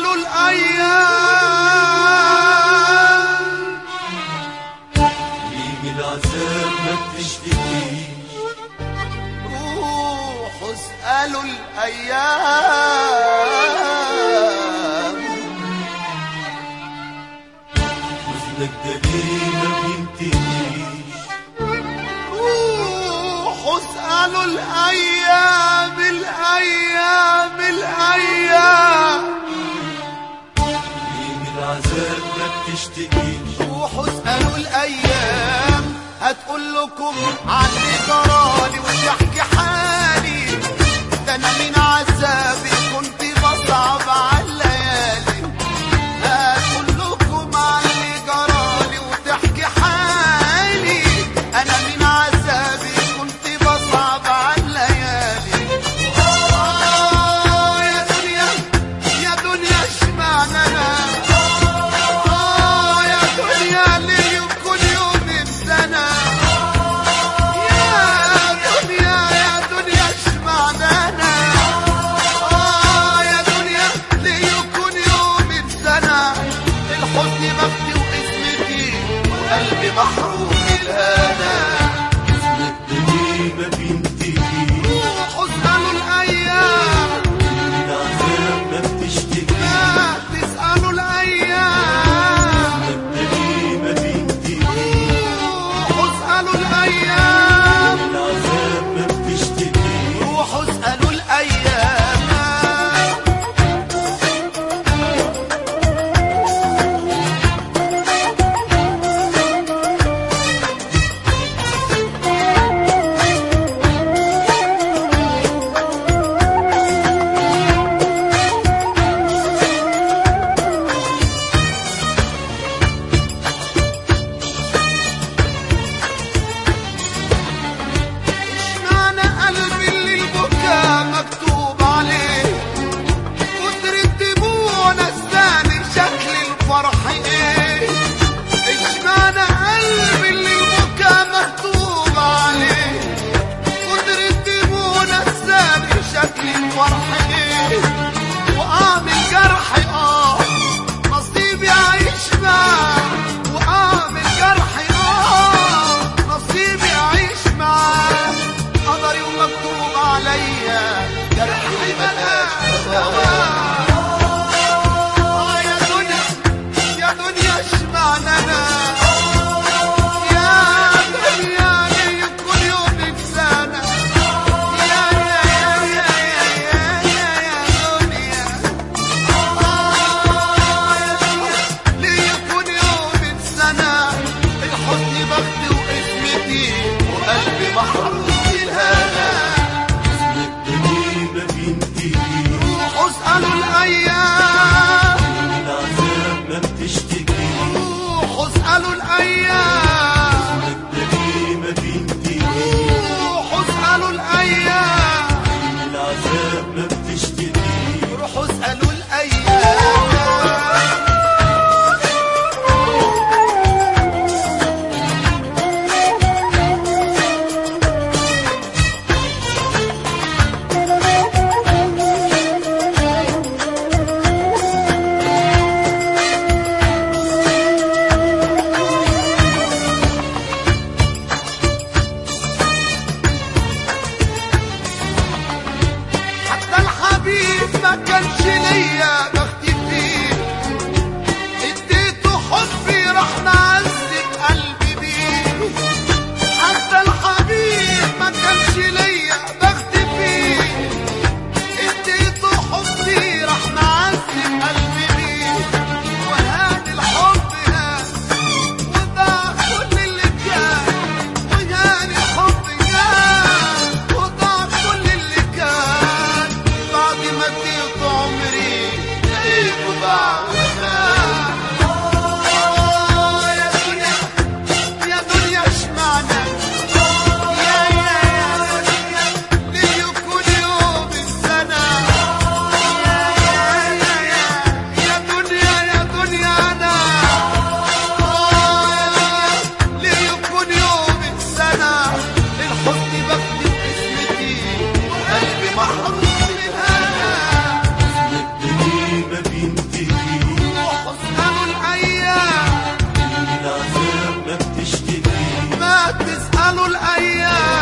قالوا الأيام يجي العذاب ما بتشتكيش روحوا اسألوا الأيام حزنك ده ليه ما بينتهيش روحوا اسألوا الأيام الأيام الأيام يجي العذاب ما بتشتكيش روحوا اسألوا الأيام هتقول لكم عني جرالي وتحكي حالي ده أنا من عذابي كنت بصعب على الليالي هتقول لكم عني جرالي وتحكي حالي أنا من عذابي كنت بصعب على الليالي آه يا دنيا يا دنيا اشمعنى أنا آه يا دنيا ليه كل يوم السنة يا دنيا يا دنيا اشمعنى أنا آه يا دنيا ليه كل يوم السنة الحزن مفتي واسمتي وقلبي محروم الهنا حزنك ده ليه ما بينتهيش روحوا اسألوا الأيام يجي العذاب ما بتشتكيش لا تسألوا الأيام حزنك ده ليه ما بينتهيش روحوا اسألوا الأيام العذاب ما بتشتكيش روحوا اسألوا الأيام اشمعنى قلبي اللي البكا مكتوب عليه كتر الدموع نساني شكل الفرح ايه اشمعنى قلبي اللي البكا مكتوب عليه كتر الدموع نساني شكل الفرح ايه واعمل جرحي اه نصيبي اعيش معاه واعمل جرحي اه نصيبي اعيش معاه قدري ومكتوب عليا جرحي ملاش دواء آه يا دنيا يا دنيا اشمعنى انا يا دنيا ليه كل يوم بسنة يا يا يا يا يا يا يا دنيا آه يا دنيا ليه كل يوم بسنة الحزن بختي واسمتي وقلبي محروم الهنا حزنك ده ليه ما بينتهيش روحوا اسألوا الأيام العذاب ما بتشتكيش روحوا اسألوا الأيام حزنك ده ليه ما بينتهيش روحوا اسألوا الأيام العذاب ما بتشتكيش روحوا اسألوا الأيام حتى الحبيب ما كانش ليا بختي فيه اديته حبي راح معذب قلبي بيه حتى الحبيب ما كانش ليا بختي فيه اديته حبي راح معذب قلبي بيه وهان الحب هان وضاع كل اللي كان وهان الحب هان وضاع كل اللي كان بعد ما اديت عمري قالوا الايام